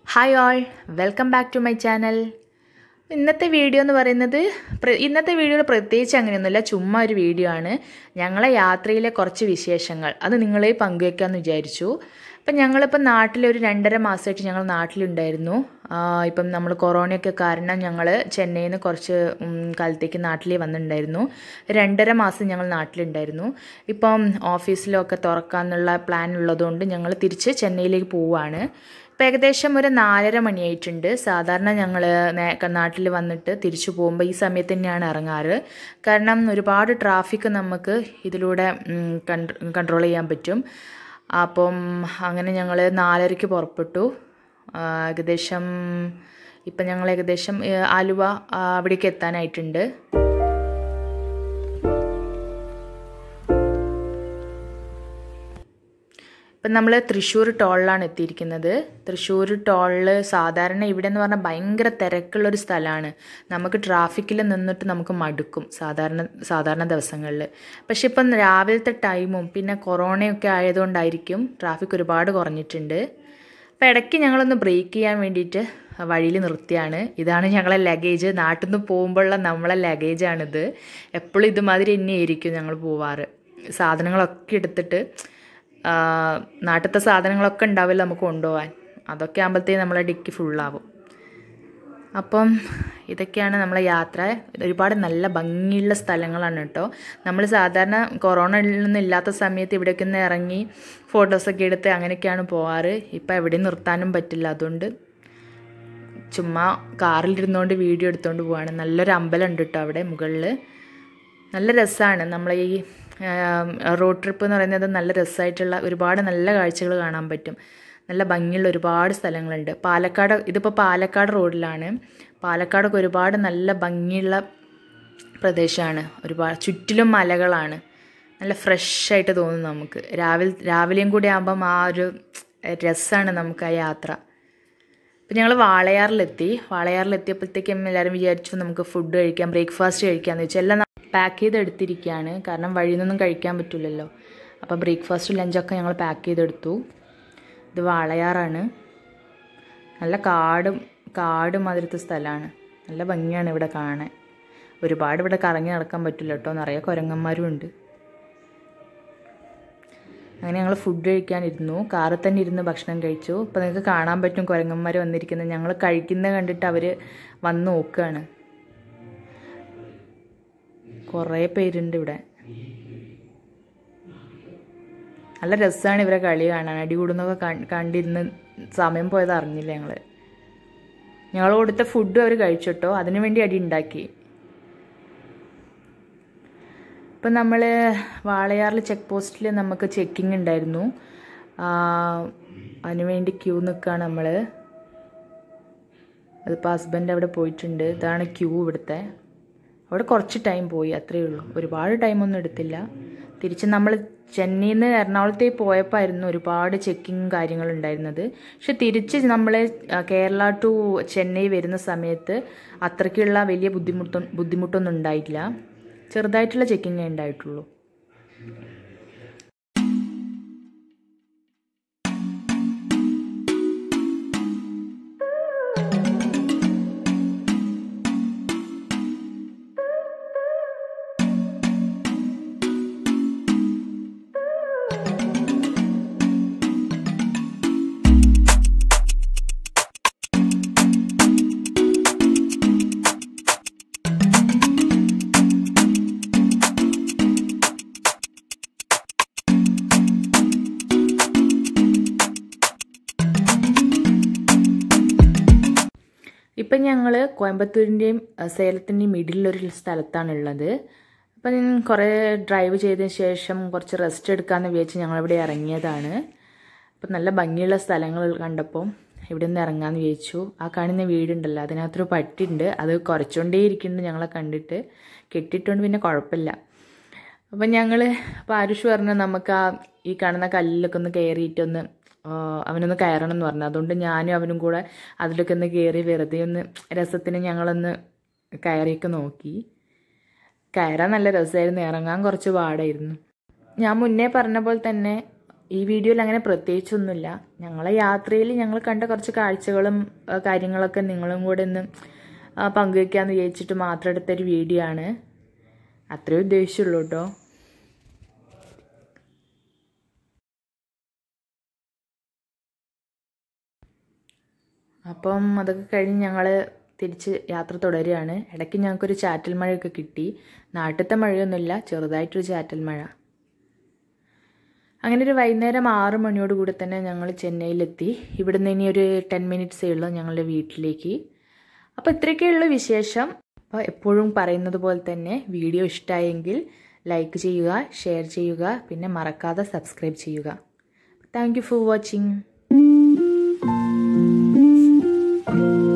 hi all welcome back to my channel ഇന്നത്തെ video എന്ന് പറയുന്നത് പ്ര- ഇന്നത്തെ വീഡിയോയിൽ പ്രത്യേകിച്ച് അങ്ങനെയൊന്നുമില്ല ചുമ്മാ ഒരു വീഡിയോ ആണ് ഞങ്ങളെ യാത്രയിലെ കുറച്ച് വിശേഷങ്ങൾ അത് നിങ്ങളെ പങ്കുവെക്കാമെന്ന് വിചാരിച്ചു അപ്പം ഞങ്ങളിപ്പം നാട്ടിൽ ഒരു രണ്ടര മാസമായിട്ട് ഞങ്ങൾ നാട്ടിലുണ്ടായിരുന്നു ആ, ഇപ്പം നമ്മൾ കൊറോണയൊക്കെ കാരണം ഞങ്ങൾ ചെന്നൈയിൽ നിന്ന് കുറച്ച് ഉം, കാലത്തേക്ക് നാട്ടിൽ വന്നിട്ടുണ്ടായിരുന്നു രണ്ടര മാസം ഞങ്ങൾ നാട്ടിലുണ്ടായിരുന്നു ഇപ്പം ഓഫീസിലൊക്കെ തുറക്കാമെന്നുള്ള പ്ലാൻ ഉള്ളതുകൊണ്ട് ഞങ്ങൾ തിരിച്ച് ചെന്നൈയിലേക്ക് പോവുകയാണ് ഇപ്പം ഏകദേശം ഒരു നാലര മണിയായിട്ടുണ്ട് സാധാരണ ഞങ്ങൾ നാട്ടിൽ വന്നിട്ട് തിരിച്ചു പോകുമ്പോൾ ഈ സമയത്ത് തന്നെയാണ് ഇറങ്ങാറ് കാരണം ഒരുപാട് ട്രാഫിക് നമുക്ക് ഇതിലൂടെ കൺട്രോൾ ചെയ്യാൻ പറ്റും അപ്പം അങ്ങനെ ഞങ്ങൾ നാലരയ്ക്ക് പുറപ്പെട്ടു ആ, ഏകദേശം ഇപ്പം ഞങ്ങൾ ഏകദേശം ഏ, ആലുവ ആ, അവിടേക്ക് എത്താനായിട്ടുണ്ട് ഇപ്പം നമ്മൾ തൃശ്ശൂർ ടോളിലാണ് എത്തിയിരിക്കുന്നത് തൃശ്ശൂർ ടോളിൽ സാധാരണ ഇവിടെ എന്ന് പറഞ്ഞാൽ ഭയങ്കര തിരക്കുള്ളൊരു സ്ഥലമാണ് നമുക്ക് ട്രാഫിക്കിൽ നിന്നിട്ട് നമുക്ക് മടുക്കും സാധാരണ സാധാരണ ദിവസങ്ങളിൽ പക്ഷെ ഇപ്പം രാവിലത്തെ ടൈമും പിന്നെ കൊറോണയൊക്കെ ആയതുകൊണ്ടായിരിക്കും ട്രാഫിക് ഒരുപാട് കുറഞ്ഞിട്ടുണ്ട് അപ്പോൾ ഇടയ്ക്ക് ഞങ്ങളൊന്ന് ബ്രേക്ക് ചെയ്യാൻ വേണ്ടിയിട്ട് വഴിയിൽ നിർത്തിയാണ് ഇതാണ് ഞങ്ങളെ ലഗേജ് നാട്ടിൽ നിന്ന് പോകുമ്പോഴുള്ള നമ്മളെ ലഗേജാണിത് എപ്പോഴും ഇതുമാതിരി തന്നെയായിരിക്കും ഞങ്ങൾ പോവാറ് സാധനങ്ങളൊക്കെ എടുത്തിട്ട് ആ, നാട്ടിലത്തെ സാധനങ്ങളൊക്കെ ഉണ്ടാവില്ല നമുക്ക് കൊണ്ടുപോകാൻ അതൊക്കെ ആകുമ്പോഴത്തേക്കും നമ്മളെ ഡിക്കി ഫുള്ളാവും അപ്പം ഇതൊക്കെയാണ് നമ്മളെ യാത്ര ഒരുപാട് നല്ല ഭംഗിയുള്ള സ്ഥലങ്ങളാണ് കേട്ടോ നമ്മൾ സാധാരണ കൊറോണ ഒന്നും ഇല്ലാത്ത സമയത്ത് ഇവിടേക്ക് ഒന്ന് ഇറങ്ങി ഫോട്ടോസൊക്കെ എടുത്ത് അങ്ങനെയൊക്കെയാണ് പോവാറ് ഇപ്പം എവിടെയും നിർത്താനും പറ്റില്ല അതുകൊണ്ട് ചുമ്മാ കാറിലിരുന്നുകൊണ്ട് വീഡിയോ എടുത്തുകൊണ്ട് പോവാണ് നല്ലൊരു അമ്പലം ഉണ്ട് കേട്ടോ അവിടെ മുകളിൽ നല്ല രസമാണ് നമ്മളെ ഈ റോഡ് ട്രിപ്പ് എന്ന് പറയുന്നത് നല്ല രസമായിട്ടുള്ള ഒരുപാട് നല്ല കാഴ്ചകൾ കാണാൻ പറ്റും നല്ല ഭംഗിയുള്ള ഒരുപാട് സ്ഥലങ്ങളുണ്ട് പാലക്കാട് ഇതിപ്പോൾ പാലക്കാട് റോഡിലാണ് പാലക്കാടൊക്കെ ഒരുപാട് നല്ല ഭംഗിയുള്ള പ്രദേശമാണ് ഒരുപാട് ചുറ്റിലും മലകളാണ് നല്ല ഫ്രഷായിട്ട് തോന്നും നമുക്ക് രാവിലെ രാവിലെയും കൂടി ആകുമ്പം ആ ഒരു രസമാണ് നമുക്ക് ആ യാത്ര അപ്പം ഞങ്ങൾ വാളയാറിലെത്തി വാളയാറിലെത്തിയപ്പോഴത്തേക്കും എല്ലാവരും വിചാരിച്ചു നമുക്ക് ഫുഡ് കഴിക്കാം ബ്രേക്ക്ഫാസ്റ്റ് കഴിക്കാമെന്ന് വെച്ചാൽ എല്ലാം പാക്ക് ചെയ്ത് എടുത്തിരിക്കുകയാണ് കാരണം വഴിയിൽ നിന്നൊന്നും കഴിക്കാൻ പറ്റില്ലല്ലോ അപ്പോൾ ബ്രേക്ക്ഫാസ്റ്റ് ലഞ്ചൊക്കെ ഞങ്ങൾ പാക്ക് ചെയ്തെടുത്തു ഇത് വാളയാറാണ് നല്ല കാടും കാട് മാതിരത്തെ സ്ഥലമാണ് നല്ല ഭംഗിയാണ് ഇവിടെ കാണാൻ ഒരുപാട് ഇവിടെ കറങ്ങി നടക്കാൻ പറ്റില്ല കേട്ടോ നിറയെ കുരങ്ങന്മാരും ഉണ്ട് അങ്ങനെ ഞങ്ങൾ ഫുഡ് കഴിക്കാനിരുന്നു കാറിൽ തന്നെ ഇരുന്ന് ഭക്ഷണം കഴിച്ചു അപ്പോൾ നിങ്ങൾക്ക് കാണാൻ പറ്റും കുരങ്ങന്മാർ വന്നിരിക്കുന്നത് ഞങ്ങൾ കഴിക്കുന്നത് കണ്ടിട്ട് അവർ വന്ന് നോക്കുകയാണ് കുറേ പേരുണ്ട് ഇവിടെ നല്ല രസമാണ് ഇവരെ കളി കാണാൻ അടി കൂടുന്നൊക്കെ കണ്ട്- കണ്ടിരുന്ന് സമയം പോയത് അറിഞ്ഞില്ല ഞങ്ങൾ ഞങ്ങൾ കൊടുത്ത ഫുഡും അവർ കഴിച്ചിട്ടോ അതിനു വേണ്ടി അടി ഉണ്ടാക്കി ഇപ്പം നമ്മൾ വാളയാറിൽ ചെക്ക് പോസ്റ്റിൽ നമുക്ക് ചെക്കിംഗ് ഉണ്ടായിരുന്നു ആ, അതിനുവേണ്ടി ക്യൂ നിൽക്കുകയാണ് നമ്മൾ അതിപ്പോൾ ഹസ്ബൻഡ് അവിടെ പോയിട്ടുണ്ട് ഇതാണ് ക്യൂ ഇവിടുത്തെ അവിടെ കുറച്ച് ടൈം പോയി അത്രയേ ഉള്ളൂ ഒരുപാട് ടൈമൊന്നും എടുത്തില്ല തിരിച്ച് നമ്മൾ ചെന്നൈയിൽ നിന്ന് എറണാകുളത്തേക്ക് പോയപ്പോൾ ആയിരുന്നു ഒരുപാട് ചെക്കിങ്ങും കാര്യങ്ങളും ഉണ്ടായിരുന്നത് പക്ഷെ തിരിച്ച് നമ്മൾ കേരള ടു ചെന്നൈ വരുന്ന സമയത്ത് അത്രയ്ക്കുള്ള വലിയ ബുദ്ധിമുട്ടൊ ബുദ്ധിമുട്ടൊന്നും ഉണ്ടായിട്ടില്ല ചെറുതായിട്ടുള്ള ചെക്കിങ്ങേ ഉണ്ടായിട്ടുള്ളൂ ഇപ്പം ഞങ്ങൾ കോയമ്പത്തൂരിൻ്റെയും അഹ് സേലത്തിൻ്റെയും മിഡിലൊരു സ്ഥലത്താണുള്ളത് അപ്പം ഞാൻ കുറേ ഡ്രൈവ് ചെയ്തതിന് ശേഷം കുറച്ച് റെസ്റ്റ് എടുക്കാമെന്ന് വിചാരിച്ച് ഞങ്ങളിവിടെ ഇറങ്ങിയതാണ് അപ്പം നല്ല ഭംഗിയുള്ള സ്ഥലങ്ങൾ കണ്ടപ്പോൾ ഇവിടെ നിന്ന് ഇറങ്ങാമെന്ന് വിചാരിച്ചു ആ കാണുന്ന വീടുണ്ടല്ലോ അതിനകത്തൊരു പട്ടിയുണ്ട് അത് കുറച്ചുകൊണ്ടേ ഇരിക്കുന്നുണ്ട് ഞങ്ങളെ കണ്ടിട്ട് കെട്ടിയിട്ടുണ്ട് പിന്നെ കുഴപ്പമില്ല അപ്പം ഞങ്ങൾ അപ്പോൾ ആരുഷ് പറഞ്ഞു നമുക്ക് ആ ഈ കാണുന്ന കല്ലിലൊക്കെ ഒന്ന് കയറിയിട്ടൊന്ന് ആ, അവനൊന്ന് കയറണം എന്ന് പറഞ്ഞു അതുകൊണ്ട് ഞാനും അവനും കൂടെ അതിലൊക്കെ ഒന്ന് കയറി വെറുതെ ഒന്ന് രസത്തിന് ഞങ്ങളൊന്ന് കയറിയൊക്കെ നോക്കി കയറാൻ നല്ല രസമായിരുന്നു ഇറങ്ങാൻ കുറച്ച് പാടായിരുന്നു ഞാൻ മുന്നേ പറഞ്ഞ പോലെ തന്നെ ഈ വീഡിയോയിൽ അങ്ങനെ പ്രത്യേകിച്ചൊന്നുമില്ല ഞങ്ങളെ യാത്രയിൽ ഞങ്ങൾ കണ്ട കുറച്ച് കാഴ്ചകളും ആ, കാര്യങ്ങളൊക്കെ നിങ്ങളും കൂടെ ഒന്ന് ആ, പങ്കുവെക്കാമെന്ന് വിചാരിച്ചിട്ട് മാത്രം എടുത്തൊരു വീഡിയോ ആണ് അത്രേ ഉദ്ദേശിച്ചുള്ളൂ കേട്ടോ അപ്പം അതൊക്കെ കഴിഞ്ഞ് ഞങ്ങൾ തിരിച്ച് യാത്ര തുടരുകയാണ് ഇടയ്ക്ക് ഞങ്ങൾക്കൊരു ചാറ്റൽ മഴയൊക്കെ കിട്ടി നാട്ടിലത്തെ മഴയൊന്നുമില്ല ചെറുതായിട്ടൊരു ചാറ്റൽ മഴ അങ്ങനെ ഒരു വൈകുന്നേരം ആറ് മണിയോട് കൂടി തന്നെ ഞങ്ങൾ ചെന്നൈയിലെത്തി ഇവിടുന്ന് ഇനി ഒരു ടെൻ മിനിറ്റ്സേ ഉള്ളൂ ഞങ്ങളുടെ വീട്ടിലേക്ക് അപ്പോൾ ഇത്രയൊക്കെയുള്ള വിശേഷം അപ്പോൾ എപ്പോഴും പറയുന്നത് പോലെ തന്നെ വീഡിയോ ഇഷ്ടമായെങ്കിൽ ലൈക്ക് ചെയ്യുക ഷെയർ ചെയ്യുക പിന്നെ മറക്കാതെ സബ്സ്ക്രൈബ് ചെയ്യുക താങ്ക് യു ഫോർ വാച്ചിങ്